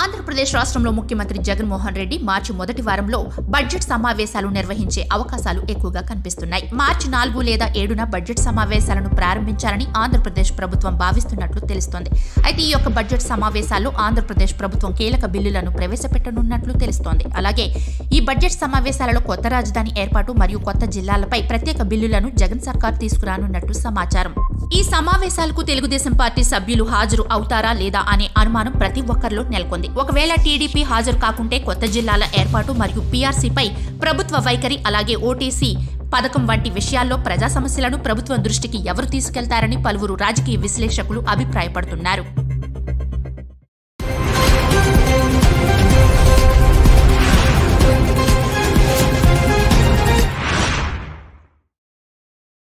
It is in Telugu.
ఆంధ్రప్రదేశ్ రాష్ట్రంలో ముఖ్యమంత్రి జగన్మోహన్ రెడ్డి మార్చి మొదటి వారంలో బడ్జెట్ సమావేశాలు నిర్వహించే అవకాశాలు ఎక్కువగా కనిపిస్తున్నాయి మార్చి నాలుగు లేదా ఏడున బడ్జెట్ సమావేశాలను ప్రారంభించాలని ఆంధ్రప్రదేశ్ ప్రభుత్వం భావిస్తున్నట్లు తెలుస్తోంది అయితే ఈ యొక్క బడ్జెట్ సమావేశాల్లో ఆంధ్రప్రదేశ్ ప్రభుత్వం కీలక బిల్లులను ప్రవేశపెట్టనున్నట్లు తెలుస్తోంది అలాగే ఈ బడ్జెట్ సమావేశాలలో కొత్త రాజధాని ఏర్పాటు మరియు కొత్త జిల్లాలపై ప్రత్యేక బిల్లులను జగన్ సర్కార్ తీసుకురానున్నట్లు సమాచారం ఈ సమావేశాలకు తెలుగుదేశం పార్టీ సభ్యులు హాజరు అవుతారా లేదా అనే అనుమానం ప్రతి ఒక్కరిలో నెలకొంది ఒకవేళ టీడీపీ హాజరు కాకుంటే కొత్త జిల్లాల ఏర్పాటు మరియు పీఆర్సీపై ప్రభుత్వ వైఖరి అలాగే ఓటీసీ పథకం వంటి విషయాల్లో ప్రజా సమస్యలను ప్రభుత్వం దృష్టికి ఎవరు తీసుకెళ్తారని పలువురు రాజకీయ విశ్లేషకులు అభిప్రాయపడుతున్నారు